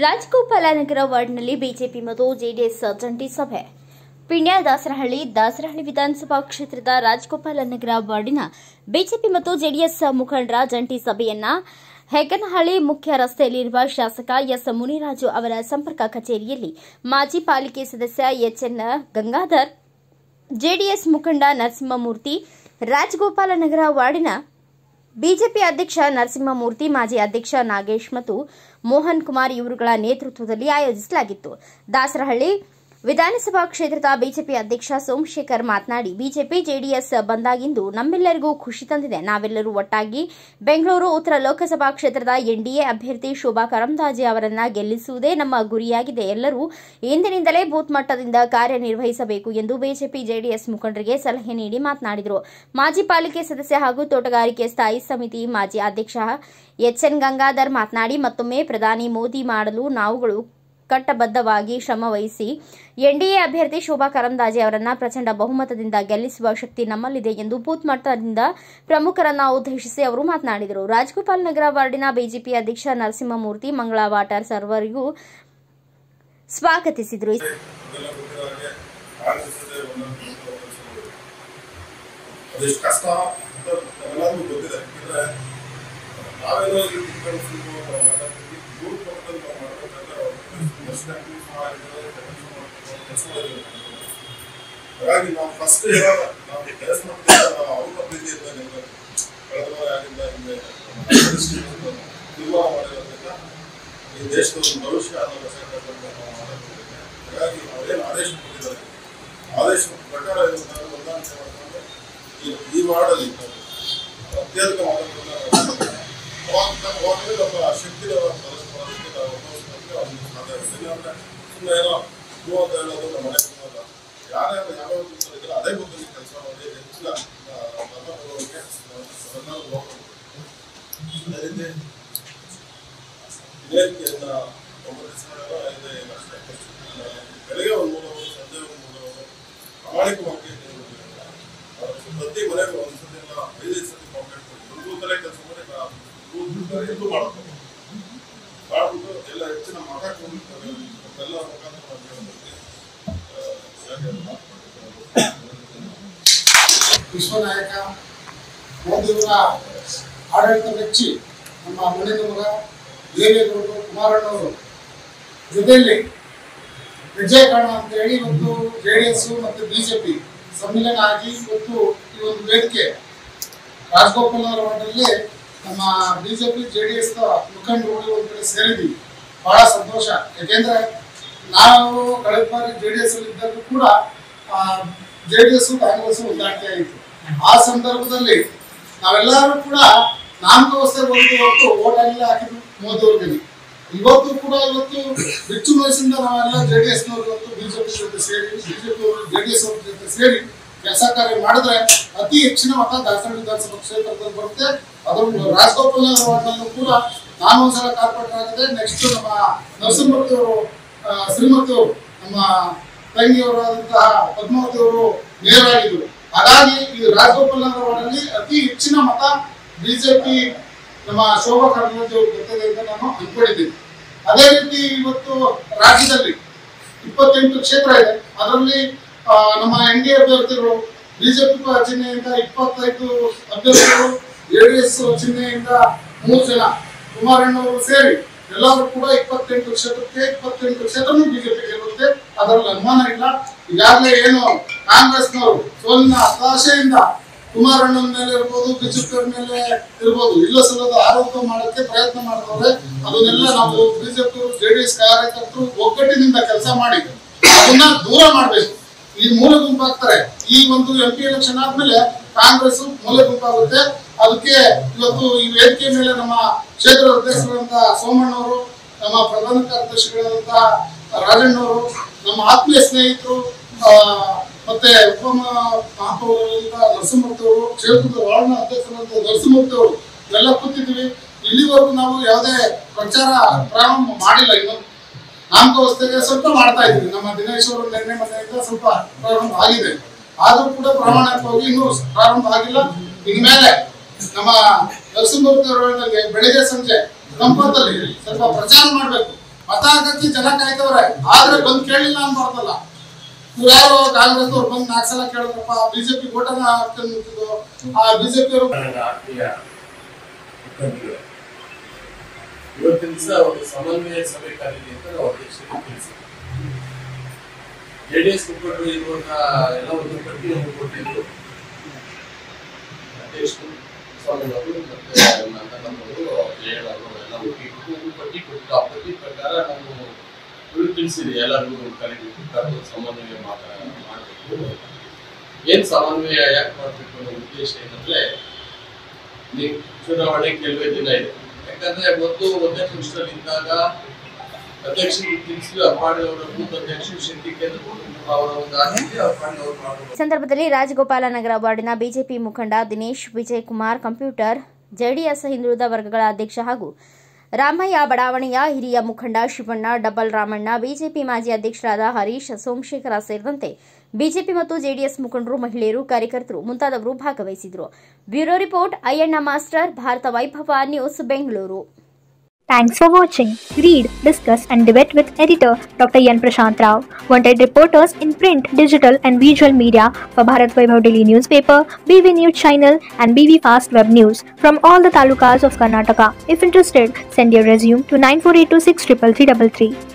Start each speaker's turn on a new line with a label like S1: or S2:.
S1: ರಾಜಗೋಪಾಲನಗರ ವಾರ್ಡ್ನಲ್ಲಿ ಬಿಜೆಪಿ ಮತ್ತು ಜೆಡಿಎಸ್ ಜಂಟಿ ಸಭೆ ಪಿಣ್ಯ ದಾಸರಹಳ್ಳಿ ದಾಸರಹಳ್ಳಿ ವಿಧಾನಸಭಾ ಕ್ಷೇತ್ರದ ರಾಜಗೋಪಾಲನಗರ ವಾರ್ಡಿನ ಬಿಜೆಪಿ ಮತ್ತು ಜೆಡಿಎಸ್ ಮುಖಂಡರ ಜಂಟಿ ಸಭೆಯನ್ನ ಹೆಗ್ಗನಹಳ್ಳಿ ಮುಖ್ಯ ರಸ್ತೆಯಲ್ಲಿರುವ ಶಾಸಕ ಎಸ್ ಮುನಿರಾಜು ಅವರ ಸಂಪರ್ಕ ಕಚೇರಿಯಲ್ಲಿ ಮಾಜಿ ಪಾಲಿಕೆ ಸದಸ್ಯ ಎಚ್ಎನ್ ಗಂಗಾಧರ್ ಜೆಡಿಎಸ್ ಮುಖಂಡ ನರಸಿಂಹಮೂರ್ತಿ ರಾಜಗೋಪಾಲನಗರ ವಾರ್ಡಿನ ಬಿಜೆಪಿ ಅಧ್ಯಕ್ಷ ನರಸಿಂಹಮೂರ್ತಿ ಮಾಜಿ ಅಧ್ಯಕ್ಷ ನಾಗೇಶ್ ಮತ್ತು ಮೋಹನ್ ಕುಮಾರ್ ಇವರುಗಳ ನೇತೃತ್ವದಲ್ಲಿ ಆಯೋಜಿಸಲಾಗಿತ್ತು ದಾಸರಹಳ್ಳಿ ವಿಧಾನಸಭಾ ಕ್ಷೇತ್ರದ ಬಿಜೆಪಿ ಅಧ್ಯಕ್ಷ ಸೋಮಶೇಖರ್ ಮಾತನಾಡಿ ಬಿಜೆಪಿ ಜೆಡಿಎಸ್ ಬಂದಾಗಿಂದು ನಮ್ಮೆಲ್ಲರಿಗೂ ಖುಷಿ ತಂದಿದೆ ನಾವೆಲ್ಲರೂ ಒಟ್ಟಾಗಿ ಬೆಂಗಳೂರು ಉತ್ತರ ಲೋಕಸಭಾ ಕ್ಷೇತ್ರದ ಎನ್ಡಿಎ ಅಭ್ಯರ್ಥಿ ಶೋಭಾ ಕರಂದಾಜೆ ಅವರನ್ನ ಗೆಲ್ಲಿಸುವುದೇ ನಮ್ಮ ಗುರಿಯಾಗಿದೆ ಎಲ್ಲರೂ ಇಂದಿನಿಂದಲೇ ಬೂತ್ ಮಟ್ಟದಿಂದ ಕಾರ್ಯನಿರ್ವಹಿಸಬೇಕು ಎಂದು ಬಿಜೆಪಿ ಜೆಡಿಎಸ್ ಮುಖಂಡರಿಗೆ ಸಲಹೆ ನೀಡಿ ಮಾತನಾಡಿದರು ಮಾಜಿ ಪಾಲಿಕೆ ಸದಸ್ಯ ಹಾಗೂ ತೋಟಗಾರಿಕೆ ಸ್ಥಾಯಿ ಸಮಿತಿ ಮಾಜಿ ಅಧ್ಯಕ್ಷ ಎಚ್ಎನ್ ಗಂಗಾಧರ್ ಮಾತನಾಡಿ ಮತ್ತೊಮ್ಮೆ ಪ್ರಧಾನಿ ಮೋದಿ ಮಾಡಲು ನಾವುಗಳು ಕಟ್ಟಬದ್ಧವಾಗಿ ಶ್ರಮ ವಹಿಸಿ ಎನ್ಡಿಎ ಅಭ್ಯರ್ಥಿ ಶೋಭಾ ಕರಂದಾಜೆ ಅವರನ್ನ ಪ್ರಚಂಡ ಬಹುಮತದಿಂದ ಗೆಲ್ಲಿಸುವ ಶಕ್ತಿ ನಮ್ಮಲ್ಲಿದೆ ಎಂದು ಬೂತ್ ಮಟ್ಟದಿಂದ ಪ್ರಮುಖರನ್ನ ಉದ್ದೇಶಿಸಿ ಅವರು ಮಾತನಾಡಿದರು ರಾಜಗೋಪಾಲ್ ನಗರ ವಾರ್ಡಿನ ಬಿಜೆಪಿ ಅಧ್ಯಕ್ಷ ನರಸಿಂಹಮೂರ್ತಿ ಮಂಗಳ ವಾಟರ್ ಸರ್ವರಿಗೂ ಸ್ವಾಗತಿಸಿದರು
S2: ಅದೆಲ್ಲ ಗೊತ್ತಿರೋರಿಗೆ ಆರ್ಥಿಕತೆ ಒಂದೊಂದು ಕೆಲಸಗಳು ಅದೆಷ್ಟು ಕಷ್ಟ ಅಂತ ಎಲ್ಲರಿಗೂ ಗೊತ್ತಿದೆ ಯಾಕಂದ್ರೆ ನಾವೆಲ್ಲ ಇಲ್ಲಿ ತಿಂಗಳು ಸುಳ್ಳು ಮಾತಾಡ್ತೀವಿ ದೂರ ಪಕ್ಕದಲ್ಲಿ ನಾವು ಮಾಡ್ಬೇಕಂದ್ರೆ ವರ್ಷ ಕೆಲಸ ಮಾಡಿದ್ದೀವಿ ಹಾಗಾಗಿ ನಾವು ಫಸ್ಟ್ ಇವಾಗ ನಾವು ಕೆಲಸ ಮಾಡ್ತೀವಿ ನಾವು ಅವ್ರ ಪ್ರೀತಿ ಇದ್ದಾಗ ಕಳೆದ ವಾರ ಆಗಿಂದ ಹಿಂಗೆ ನಿರ್ಮಾಣ ಮಾಡಿರೋದ್ರಿಂದ ಈ ದೇಶದ ಒಂದು ಭವಿಷ್ಯ ಅನ್ನೋ ಸಂಕಲ್ಪದಿಂದ ನಾವು ಮಾತಾಡ್ತಿದ್ದೇವೆ ಹಾಗಾಗಿ ಅವರೇನು ಆದೇಶ ಕೊಟ್ಟಿದ್ದಾರೆ ಆದೇಶ ಪ್ರಕಾರ ಇದನ್ನ ಹೊಂದಾಣಿಕೆ ಮಾಡಿಕೊಂಡು ಈ ಈ ವಾರ್ಡಲ್ಲಿ ಅತ್ಯಧಿಕ ಮತಗಳನ್ನ ಅವಾಗ ಅವಾಗಲೇ ನಮ್ಮ ಶಕ್ತಿ ಪರಸ್ಪರಕ್ಕೆ ನಾವು ಒಪ್ಪಂದಕ್ಕೆ ಒಂದು ಸಾಧ್ಯ ಆಗುತ್ತೆ ಇಲ್ಲಾಂದ್ರೆ ಸುಮ್ಮನೆ ಏನೋ ಮೂವತ್ತು ಹೇಳೋದು ನಮ್ಮ ಮನೆ ಬರೋಲ್ಲ ಯಾರೇ ಯಾವ ಇದ್ರೆ ಅದೇ ಬುದ್ಧಿ ಕೆಲಸ ಮಾಡಿ ಹೆಚ್ಚಿನ ನಮ್ಮ ಬರೋರಿಗೆ ಅದನ್ನ ಹೋಗ್ಬೇಕು ಅದೇ ರೀತಿ ವೇದಿಕೆಯಿಂದ ಒಂಬತ್ತು ದಿವಸಗಳೆಲ್ಲ ಇದೆ ಅಷ್ಟೇ ಬೆಳಗ್ಗೆ ಒಂದು ಮೂರು ಅವರು ಸಂಜೆ ಒಂದು ಮೂರು ಅವರು ಪ್ರಾಮಾಣಿಕವಾಗಿ ಪ್ರತಿ ಮನೆಗೂ ಒಂದು ಸತಿ ಎಲ್ಲ ಐದೈದು ಸತಿ ಕಾಂಟ್ಯಾಕ್ಟ್ ಕೊಟ್ಟು ಒಂದು ಬೂತಲ್ಲೇ ಕೆಲಸ ಮಾಡಿ ನಾವು ಬೂತ್ ಇದು ಮಾಡ್ಬೇಕು ಮಾಡ್ಬಿಟ್ಟು ಎಲ್ಲ ಹೆಚ್ಚಿನ ಮತ ಕೊಡ್ತಾರೆ ಎಲ್ಲ ಮುಖಾಂತರ ನಮಗೆ
S3: ವಿಶ್ವನಾಯಕ ಮೋದಿಯವರ ಆಡಳಿತ ಮೆಚ್ಚಿ ನಮ್ಮ ಮನೆಯ ಮಗ ದೇವೇಗೌಡರು ಕುಮಾರಣ್ಣವರು ಜೊತೆಯಲ್ಲಿ ವಿಜಯ ಕಾರಣ ಅಂತ ಹೇಳಿ ಇವತ್ತು ಜೆ ಡಿ ಎಸ್ ಮತ್ತು ಬಿಜೆಪಿ ಸಮ್ಮಿಲನ ಆಗಿ ಇವತ್ತು ಈ ಒಂದು ವೇದಿಕೆ ರಾಜಗೋಪಾಲ್ ಅವರ ವಾರ್ಡಲ್ಲಿ ನಮ್ಮ ಬಿಜೆಪಿ ಜೆ ಡಿ ಎಸ್ ಮುಖಂಡರುಗಳು ಒಂದು ಕಡೆ ಸೇರಿದ್ದೀವಿ ಬಹಳ ಸಂತೋಷ ಯಾಕೆಂದ್ರೆ ನಾವು ಕಳೆದ ಬಾರಿ ಜೆ ಡಿ ಎಸ್ ಇದ್ದಾಗ ಕೂಡ ಜೆ ಡಿ ಎಸ್ ಕಾಂಗ್ರೆಸ್ ಹೊಂದಾಣಿಕೆ ಆಯಿತು ಆ ಸಂದರ್ಭದಲ್ಲಿ ನಾವೆಲ್ಲರೂ ಕೂಡ ನಾಮಕಾವಸ್ಥೆ ಬಂದು ಹೊರತು ಓಟ್ ಆಗಿಲ್ಲ ಹಾಕಿದ್ರು ಮೋದಿ ಅವ್ರಿಗೆ ಇವತ್ತು ಕೂಡ ಇವತ್ತು ಬಿಚ್ಚು ಮನಸ್ಸಿಂದ ನಾವೆಲ್ಲ ಜೆ ಡಿ ಎಸ್ನವರು ಇವತ್ತು ಬಿಜೆಪಿ ಜೊತೆ ಸೇರಿ ಬಿಜೆಪಿ ಅವರು ಜೆ ಡಿ ಎಸ್ ಅವ್ರ ಜೊತೆ ಸೇರಿ ಕೆಲಸ ಕಾರ್ಯ ಮಾಡಿದ್ರೆ ಅತಿ ಹೆಚ್ಚಿನ ಮತ ದಾಸರಳ್ಳಿ ವಿಧಾನಸಭಾ ಕ್ಷೇತ್ರದಲ್ಲಿ ಬರುತ್ತೆ ಅದೊಂದು ರಾಜಗೋಪಾಲ್ ನಗರ ವಾರ್ಡ್ನಲ್ಲೂ ಕೂಡ ನಾನು ಒಂದ್ಸಲ ಕಾರ್ಪೊರೇಟರ್ ಆಗಿದೆ ನೆಕ್ಸ್ಟ್ ನಮ್ಮ ನರಸಿಂಹಮೂರ್ತಿ ಅವರು ಆ, ಶ್ರೀಮತಿ ಅವರು ನಮ್ಮ ತಂಗಿಯವರಾದಂತಹ ಪದ್ಮಾವತಿ ಅವರು ಮೇಯರಾಗಿದ್ದರು ಹಾಗಾಗಿ ಈ ರಾಜಗೋಪಾಲ್ ನಗರ ವಾರ್ಡಲ್ಲಿ ಅತಿ ಹೆಚ್ಚಿನ ಮತ ಬಿಜೆಪಿ ನಮ್ಮ ಶೋಭಾ ಕರಂದ್ಲಾಜೆ ಅವರು ಗೆದ್ದಿದೆ ಅಂತ ನಾನು ಅನ್ಕೊಂಡಿದ್ದೀನಿ ಅದೇ ರೀತಿ ಇವತ್ತು ರಾಜ್ಯದಲ್ಲಿ ಇಪ್ಪತ್ತೆಂಟು ಕ್ಷೇತ್ರ ಇದೆ ಅದರಲ್ಲಿ ಆ, ನಮ್ಮ ಎನ್ ಡಿ ಅಭ್ಯರ್ಥಿಗಳು ಬಿಜೆಪಿ ಚಿಹ್ನೆಯಿಂದ ಇಪ್ಪತ್ತೈದು ಅಭ್ಯರ್ಥಿಗಳು ಜೆ ಡಿ ಎಸ್ ಚಿಹ್ನೆಯಿಂದ ಮೂರು ಜನ ಕುಮಾರಣ್ಣವರು ಸೇರಿ ಎಲ್ಲರೂ ಕೂಡ ಇಪ್ಪತ್ತೆಂಟು ಕ್ಷೇತ್ರಕ್ಕೆ ಇಪ್ಪತ್ತೆಂಟು ಕ್ಷೇತ್ರನೂ ಬಿಜೆಪಿ ಗೆಲ್ಲುತ್ತೆ ಅದರಲ್ಲಿ ಅನುಮಾನ ಇಲ್ಲ ಈಗಾಗಲೇ ಏನು ಕಾಂಗ್ರೆಸ್ನವರು ಸೋಲಿನ ಹತಾಶೆಯಿಂದ ಕುಮಾರಣ್ಣನ ಮೇಲೆ ಇರ್ಬೋದು ಬಿಜೆಪಿ ಮೇಲೆ ಇರ್ಬೋದು ಇಲ್ಲ ಸಲ್ಲದ ಆರೋಪ ಮಾಡೋಕ್ಕೆ ಪ್ರಯತ್ನ ಮಾಡ್ತಾರೆ ಅದನ್ನೆಲ್ಲ ನಾವು ಬಿಜೆಪಿ ಜೆಡಿಎಸ್ ಕಾರ್ಯಕರ್ತರು ಒಗ್ಗಟ್ಟಿನಿಂದ ಕೆಲಸ ಮಾಡಿ ಅದನ್ನ ದೂರ ಮಾಡಬೇಕು ಈ ಮೂಲೆ ಗುಂಪಾಗ್ತಾರೆ ಈ ಒಂದು ಎಂ ಪಿ ಎಲೆಕ್ಷನ್ ಆದ್ಮೇಲೆ ಕಾಂಗ್ರೆಸ್ ಮೂಲೆ ಗುಂಪಾಗುತ್ತೆ ಅದಕ್ಕೆ ಇವತ್ತು ಈ ವೇದಿಕೆ ಮೇಲೆ ನಮ್ಮ ಕ್ಷೇತ್ರ ಅಧ್ಯಕ್ಷರಾದಂತಹ ಸೋಮಣ್ಣವರು ನಮ್ಮ ಪ್ರಧಾನ ಕಾರ್ಯದರ್ಶಿಗಳಾದಂತಹ ರಾಜಣ್ಣವರು ನಮ್ಮ ಆತ್ಮೀಯ ಸ್ನೇಹಿತರು ಆ, ಮತ್ತೆ ಉಪ ಮಹಾಪೌರರಿಂದ ನರಸಿಂಹಮೂರ್ತಿ ಅವರು ಕ್ಷೇತ್ರದ ವಾರ್ಡ್ನ ಅಧ್ಯಕ್ಷರಾದ ನರಸಿಂಹಮೂರ್ತಿ ಅವರು ಎಲ್ಲ ಕೂತಿದ್ದೀವಿ ಇಲ್ಲಿವರೆಗೂ ನಾವು ಯಾವುದೇ ಪ್ರಚಾರ ಪ್ರಾರಂಭ ಮಾಡಿಲ್ಲ ಇನ್ನು ನಾಮಕಾವಸ್ಥೆಗೆ ಸ್ವಲ್ಪ ಮಾಡ್ತಾ ಇದ್ವಿ ನಮ್ಮ ದಿನೇಶ್ ಅವರು ನಿನ್ನೆ ಮನೆಯಿಂದ ಸ್ವಲ್ಪ ಪ್ರಾರಂಭ ಆಗಿದೆ ಆದ್ರೂ ಕೂಡ ಪ್ರಾಮಾಣಿಕವಾಗಿ ಇನ್ನೂ ಪ್ರಾರಂಭ ಆಗಿಲ್ಲ ಇನ್ಮೇಲೆ ನಮ್ಮ ನರಸಿಂಹಮೂರ್ತಿ ಅವರು ಹೇಳಿದಂಗೆ ಬೆಳಿಗ್ಗೆ ಸಂಜೆ ಸಂಪತ್ತಲ್ಲಿ ಸ್ವಲ್ಪ ಪ್ರಚಾರ ಮಾಡಬೇಕು ಮತಾಗತಿ ಜನ ಕಾಯ್ತವ್ರೆ ಆದ್ರೆ ಬಂದ್ ಕೇಳಿಲ್ಲ ಅನ್ಬಾರ್ದಲ್ಲ ನೀವು ಯಾರು ಕಾಂಗ್ರೆಸ್ ಅವ್ರು ಬಂದ್ ನಾಲ್ಕು ಸಲ ಕೇಳಿದ್ರಪ್ಪ ಬಿಜೆಪಿ ಓಟನ ಹಾಕ್ಕೊಂಡು ನಿಂತಿದ್ದು ಆ ಬಿಜೆಪಿ ಅವರು
S4: ನನ್ನ ಆತ್ಮೀಯ ಮುಖಂಡರು ಇವತ್ತಿನ ದಿವಸ ಒಂದು ಸಮನ್ವಯ ಸಭೆ ಕರೀಲಿ ಅಂತ ನಾವು ಅಧ್ಯಕ್ಷರಿಗೆ ತಿಳಿಸಿದ್ವಿ ಜೆಡಿಎಸ್ ಮುಖಂಡರು ಇರುವಂತ ಎಲ್ಲ ಒಂದು ಪಟ್ಟಿ ನಮಗೆ ಕೊಟ್ಟಿದ್ರು ಅಧ್ಯಕ್ಷರು ಸ್ವಾಮಿ ಅವರು ಮತ್ತೆ ನಂದನವರು ಜಯಣ್ಣ ಅವರು ಎಲ್ಲ ಒಟ್ಟಿಗೆ ಒಂದು ಪಟ್ಟಿ ಕೊಟ್ಟಿದ್ದು ಆ ಪಟ್ಟಿ ಪ್ರಕಾರ ನಾವು ಇವ್ರು ತಿಳಿಸಿದ್ವಿ ಎಲ್ಲರಿಗೂ ಕರೀಬೇಕು ಕರೆದು ಸಮನ್ವಯ ಮಾತಾಡ ಮಾಡಬೇಕು ಏನ್ ಸಮನ್ವಯ ಯಾಕೆ ಮಾಡ್ಬೇಕು ಅನ್ನೋ ಉದ್ದೇಶ ಏನಂದ್ರೆ ನೀವು ಚುನಾವಣೆ ಕೆಲವೇ ದಿನ ಇದೆ ಯಾಕಂದ್ರೆ ಮೊದಲು ಒಂದೇ ನಿಮಿಷದಲ್ಲಿ ಇದ್ದಾಗ ಅಧ್ಯಕ್ಷರಿಗೆ ತಿಳಿಸಿ ಅಪ್ಪಾಡಿ ಅವರ ಬೂತ್ ಅಧ್ಯಕ್ಷರು ಶೆಟ್ಟಿ ಕೇಂದ್ರ ಅವರ ಒಂದು ಆಸಕ್ತಿ ಅಪ್ಪಾಡಿ ಅವರು ಮಾಡಬಹುದು
S1: ಈ ಸಂದರ್ಭದಲ್ಲಿ ರಾಜಗೋಪಾಲ ನಗರ ವಾರ್ಡಿನ ಬಿಜೆಪಿ ಮುಖಂಡ ದಿನೇಶ್ ವಿಜಯ್ ಕುಮಾರ್ ಕಂಪ್ಯೂಟರ್ ಜೆಡಿಎಸ್ ಹಿಂದುಳಿದ ವರ್ಗಗಳ ಅಧ್ಯಕ್ಷ ಹಾಗೂ ರಾಮಯ್ಯ ಬಡಾವಣೆಯ ಹಿರಿಯ ಮುಖಂಡ ಶಿವಣ್ಣ ಡಬಲ್ ರಾಮಣ್ಣ ಬಿಜೆಪಿ ಮಾಜಿ ಅಧ್ಯಕ್ಷರಾದ ಹರೀಶ್ ಸೋಮಶೇಖರ ಸೇರಿದಂತೆ ಬಿಜೆಪಿ ಮತ್ತು ಜೆಡಿಎಸ್ ಮುಖಂಡರು ಮಹಿಳೆಯರು ಕಾರ್ಯಕರ್ತರು ಮುಂತಾದವರು ಭಾಗವಹಿಸಿದರು bureau report Ayyanna master Bharat Vaibhav news Bengaluru
S5: Thanks for watching. Read, discuss, and debate with editor Dr. Yan Prashant Rao. Wanted reporters in print, digital, and visual media for Bharat Vaibhav Daily Newspaper, BV News Channel, and BV Fast Web News from all the talukas of Karnataka. If interested, send your resume to 9482633333.